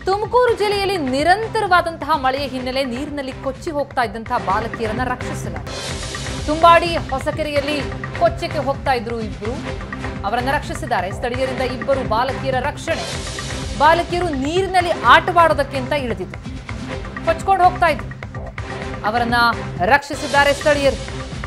ತುಮಕೂರು ಜಿಲ್ಲೆಯಲ್ಲಿ ನಿರಂತರವಾದಂತಹ ಮಳೆಯ ಹಿನ್ನೆಲೆ ನೀರಿನಲ್ಲಿ ಕೊಚ್ಚಿ ಹೋಗ್ತಾ ಇದ್ದಂತಹ ಬಾಲಕಿಯರನ್ನ ರಕ್ಷಿಸಲಾಗಿದೆ ತುಂಬಾಡಿ ಹೊಸಕೆರೆಯಲ್ಲಿ ಕೊಚ್ಚಕ್ಕೆ ಹೋಗ್ತಾ ಇದ್ರು ಇಬ್ರು ಅವರನ್ನ ರಕ್ಷಿಸಿದ್ದಾರೆ ಸ್ಥಳೀಯರಿಂದ ಇಬ್ಬರು ಬಾಲಕಿಯರ ರಕ್ಷಣೆ ಬಾಲಕಿಯರು ನೀರಿನಲ್ಲಿ ಆಟವಾಡೋದಕ್ಕೆ ಅಂತ ಇಳಿದಿದ್ರು ಕೊಚ್ಕೊಂಡು ಹೋಗ್ತಾ ಇದ್ರು ಅವರನ್ನ ರಕ್ಷಿಸಿದ್ದಾರೆ ಸ್ಥಳೀಯರು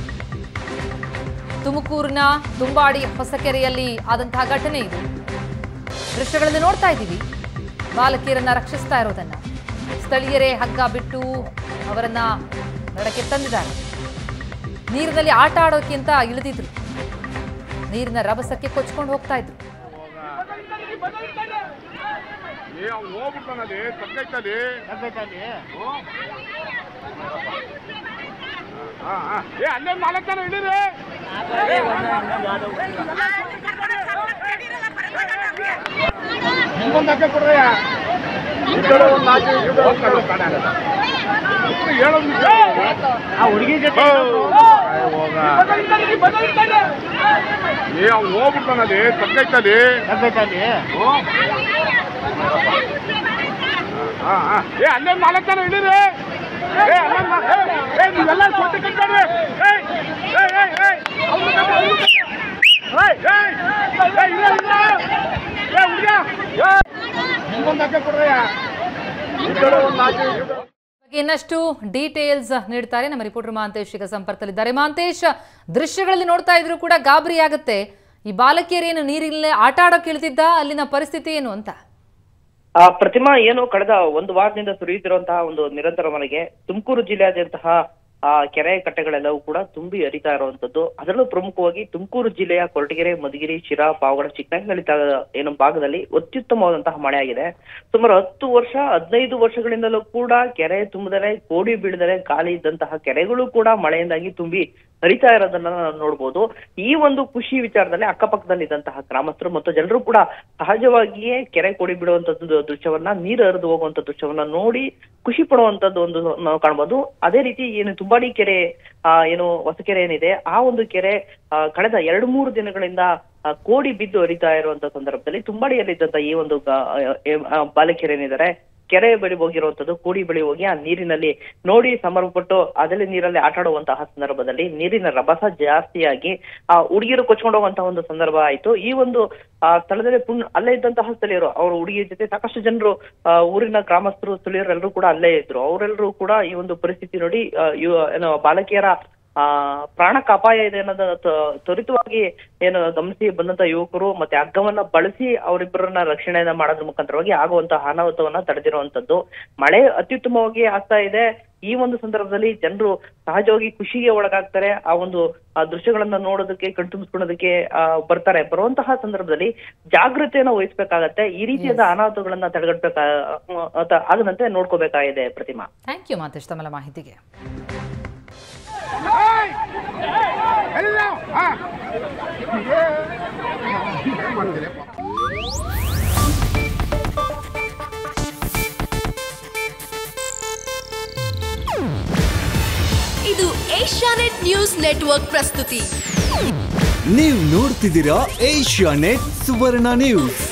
ತುಮಕೂರಿನ ತುಂಬಾಡಿ ಹೊಸಕೆರೆಯಲ್ಲಿ ಆದಂತಹ ಘಟನೆ ಇದು ದೃಶ್ಯಗಳಲ್ಲಿ ನೋಡ್ತಾ ಇದ್ದೀವಿ ಬಾಲಕಿಯರನ್ನ ರಕ್ಷಿಸ್ತಾ ಇರೋದನ್ನ ಸ್ಥಳೀಯರೇ ಹಗ್ಗ ಬಿಟ್ಟು ಅವರನ್ನ ನಡಕ್ಕೆ ತಂದಿದ್ದಾರೆ ನೀರಿನಲ್ಲಿ ಆಟ ಆಡೋಕೆ ಅಂತ ಇಳಿದಿದ್ರು ನೀರಿನ ರಭಸಕ್ಕೆ ಕೊಚ್ಕೊಂಡು ಹೋಗ್ತಾ ಇದ್ರು ಏ ಅವ್ನು ಹೋಗ್ಬಿಡ್ತಾನಲ್ಲಿ ತಕ್ಕೈತಲ್ಲಿ ಹಾ ಹಾ ಏ ಅಲ್ಲೇ ನಾಲ್ಕು ಜನ ಹಿಡೀರಿ ನಿಮ್ಗೊಂದು ಹಾಕಿ ಕೊಡ್ರಯ್ಯ ಈ ಕಡೆ ಒಂದು ನಾಲ್ಕು ಈ ಕಡೆ ಒಂದು ನಾಲ್ಕು ಕಾಣೆ ಆಗಲ್ಲ. ಒಬ್ರು ಹೇಳೋದು ನಿಜ. ಆ ಹುಡುಗಿ ಜೊತೆ ಓ, ಹೋಗ. ಏ ಅವ್ನು ಹೋಗ್ಬಿಡ್ತಾನಲ್ಲಿ ತಕ್ಕೈತಲ್ಲಿ ತಗ್ಗೈತಲ್ಲಿ ಹಾ ಹಾ ಏ ಅಲ್ಲೇ ನಾಲ್ಕು ಜನ ಹಿಡೀರಿ ಏ ಅಲ್ಲೇ ನಾ- ಏ, ಏ ನೀವೆಲ್ಲ ಸೊಟ್ಟೆ ಕಟ್ಬೇಡ್ರಿ ಏ ಏ ಏ ಏ ಅವ್ನು ಕಟ್ಟ, ಅವ್ನು ಕಟ್ಟ. ಏಯ್, ಏಯ್, ಏಯ್, ಇಲ್ಲ, ಇಲ್ಲ. ಏ, ಹುಡ್ಗ, ಏ, ನಿಮ್ಗೊಂದು ಹಾಕಿ ಕೊಡ್ರಯ್ಯ. ಈ ಕಡೆ ಒಂದು ನಾಲ್ಕು, ಈ ಕಡೆ- ಬಗ್ಗೆ ಇನ್ನಷ್ಟು ಡೀಟೇಲ್ಸ್ ನೀಡ್ತಾರೆ ನಮ್ಮ ರಿಪೋರ್ಟರ್ ಮಹಾಂತೇಶ್ ಈಗ ಸಂಪರ್ಕದಲ್ಲಿದ್ದಾರೆ ಮಹಾಂತೇಶ್ ದೃಶ್ಯಗಳಲ್ಲಿ ನೋಡ್ತಾ ಇದ್ರು ಕೂಡ ಗಾಬರಿ ಆಗುತ್ತೆ ಈ ಬಾಲಕಿಯರೇನು ನೀರಿಲ್ಲೇ ಆಟ ಆಡೋಕೆ ಇಳಿದಿದ್ದ ಅಲ್ಲಿನ ಪರಿಸ್ಥಿತಿ ಏನು ಅಂತ ಆ ಪ್ರತಿಮಾ ಏನು ಕಳೆದ ಒಂದು ವಾರದಿಂದ ಸುರಿಯುತ್ತಿರುವಂತಹ ಒಂದು ನಿರಂತರ ಮಳೆಗೆ ತುಮಕೂರು ಜಿಲ್ಲೆಯಾದ್ಯಂತಹ ಆ ಕೆರೆ ಕಟ್ಟೆಗಳೆಲ್ಲವೂ ಕೂಡ ತುಂಬಿ ಹರಿತಾ ಇರುವಂತದ್ದು ಅದರಲ್ಲೂ ಪ್ರಮುಖವಾಗಿ ತುಮಕೂರು ಜಿಲ್ಲೆಯ ಕೊರಟಗೆರೆ ಮಧುಗಿರಿ ಶಿರಾ ಪಾವಗಡ ಚಿಕ್ಕನಹಳ್ಳಿ ತಾ- ಏನು ಭಾಗದಲ್ಲಿ ಅತ್ಯುತ್ತಮವಾದಂತಹ ಮಳೆ ಆಗಿದೆ ಸುಮಾರು ಹತ್ತು ವರ್ಷ ಹದಿನೈದು ವರ್ಷಗಳಿಂದಲೂ ಕೂಡ ಕೆರೆ ತುಂಬದರೆ ಕೋಡಿ ಬೀಳದರೆ ಖಾಲಿ ಇದ್ದಂತಹ ಕೆರೆಗಳು ಕೂಡ ಮಳೆಯಿಂದಾಗಿ ತುಂಬಿ ಹರಿತಾ ಇರೋದನ್ನ ನಾವು ನೋಡ್ಬೋದು ಈ ಒಂದು ಖುಷಿ ವಿಚಾರದಲ್ಲಿ ಅಕ್ಕಪಕ್ಕದಲ್ಲಿ ಇದ್ದಂತಹ ಗ್ರಾಮಸ್ಥರು ಮತ್ತು ಜನರು ಕೂಡ ಸಹಜವಾಗಿಯೇ ಕೆರೆ ಕೋಡಿ ಬಿಡುವಂತದ್ದು ದೃಶ್ಯವನ್ನ ನೀರು ಹರಿದು ಹೋಗುವಂತ ದೃಶ್ಯವನ್ನ ನೋಡಿ ಖುಷಿ ಪಡುವಂತದ್ದು ಒಂದು ನಾವು ಕಾಣ್ಬೋದು ಅದೇ ರೀತಿ ಏನು ತುಂಬಾಡಿ ಕೆರೆ ಆ ಏನು ಹೊಸಕೆರೆ ಏನಿದೆ ಆ ಒಂದು ಕೆರೆ ಆ, ಕಳೆದ ಎರಡು ಮೂರು ದಿನಗಳಿಂದ ಆ, ಕೋಡಿ ಬಿದ್ದು ಹರಿತಾ ಇರುವಂತ ಸಂದರ್ಭದಲ್ಲಿ ತುಂಬಾಡಿಯಲ್ಲಿದ್ದಂತ ಈ ಒಂದು ಗ- ಆ, ಆ, ಬಾಲಕೆರೆ ಏನಿದ್ದಾರೆ ಕೆರೆ ಬಳಿ ಹೋಗಿರುವಂತದ್ದು ಕೂಡಿ ಬಳಿ ಹೋಗಿ ಆ ನೀರಿನಲ್ಲಿ ನೋಡಿ ಸಂಭ್ರಮಪಟ್ಟು ಅದರಲ್ಲಿ ನೀರಲ್ಲಿ ಆಟ ಆಡುವಂತಹ ಸಂದರ್ಭದಲ್ಲಿ ನೀರಿನ ರಭಸ ಜಾಸ್ತಿಯಾಗಿ ಆ ಹುಡುಗಿಯರು ಕೊಚ್ಕೊಂಡು ಹೋಗುವಂತಹ ಒಂದು ಸಂದರ್ಭ ಆಯ್ತು ಈ ಒಂದು ಆ ಸ್ಥಳದಲ್ಲಿ ಪುಣ್ ಅಲ್ಲೇ ಇದ್ದಂತಹ ಸ್ಥಳೀಯರು ಅವ್ರ ಹುಡುಗಿಯ ಜೊತೆ ಸಾಕಷ್ಟು ಜನರು ಆ, ಊರಿನ ಗ್ರಾಮಸ್ಥರು ಸ್ಥಳೀಯರು ಎಲ್ಲರೂ ಕೂಡ ಅಲ್ಲೇ ಇದ್ರು ಅವರೆಲ್ಲರೂ ಕೂಡ ಈ ಒಂದು ಪರಿಸ್ಥಿತಿ ನೋಡಿ ಆ, ಇವ- ಏನು ಬಾಲಕಿಯರ ಆ ಪ್ರಾಣಕ್ಕೆ ಅಪಾಯ ಇದೆ ಅನ್ನೋದನ್ನ ತ- ತ್ವರಿತವಾಗಿ ಏನು ಗಮನಿಸಿ ಬಂದಂತ ಯುವಕರು ಮತ್ತೆ ಹಗ್ಗವನ್ನ ಬಳಸಿ ಅವರಿಬ್ಬರನ್ನ ರಕ್ಷಣೆಯನ್ನ ಮಾಡೋದ್ರ ಮುಖಾಂತರವಾಗಿ ಆಗುವಂತಹ ಅನಾಹುತವನ್ನ ತಡೆದಿರುವಂತದ್ದು ಮಳೆ ಅತ್ಯುತ್ತಮವಾಗಿ ಆಗ್ತಾ ಇದೆ ಈ ಒಂದು ಸಂದರ್ಭದಲ್ಲಿ ಜನರು ಸಹಜವಾಗಿ ಖುಷಿಗೆ ಒಳಗಾಗ್ತಾರೆ ಆ ಒಂದು ಆ ದೃಶ್ಯಗಳನ್ನ ನೋಡೋದಕ್ಕೆ ಕಣ್ತುಂಬಿಸ್ಕೊಳ್ಳೋದಕ್ಕೆ ಆ ಬರ್ತಾರೆ ಬರುವಂತಹ ಸಂದರ್ಭದಲ್ಲಿ ಜಾಗೃತಿಯನ್ನ ವಹಿಸ್ಬೇಕಾಗತ್ತೆ ಈ ರೀತಿಯಾದ ಅನಾಹುತಗಳನ್ನ ತಡೆಗಟ್ಟಬೇಕಾ ಆ- ಆಗದಂತೆ ನೋಡ್ಕೋಬೇಕಾಗಿದೆ ಪ್ರತಿಮಾ ಥ್ಯಾಂಕ್ ಯು ಮಹಾಂತೇಶ್ ತಮ್ಮ ಮಾಹಿತಿಗೆ ಏಯ್! ಎಲ್ಲಿ ನಾವು? ಹಾ. ಇದು ಏಷ್ಯಾನೆಟ್ ನ್ಯೂಸ್ ನೆಟ್ವರ್ಕ್ ಪ್ರಸ್ತುತಿ ನೀವು ನೋಡ್ತಿದ್ದೀರಾ ಏಷ್ಯಾ ನೆಟ್ ಸುವರ್ಣ ನ್ಯೂಸ್